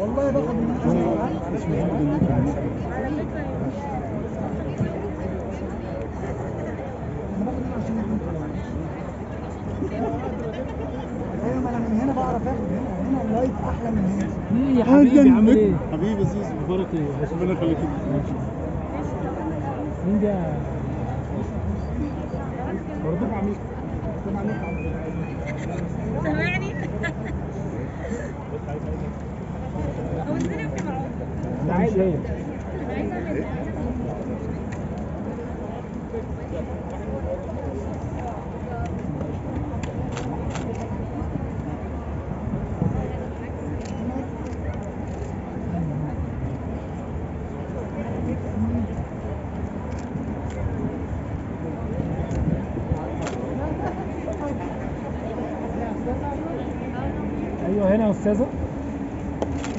والله باخد من انا باخد من عشان ايوه ما انا من هنا بعرف اخد هنا هنا اللايف احلى من هنا ايه يا حبيبي عامل ايه؟ حبيبي زيزو مبارك ايه ربنا يخليك مين ده؟ برضه عميق سامعني هو ازاي في معروف تعالى شايف ايوه هنا يا استاذه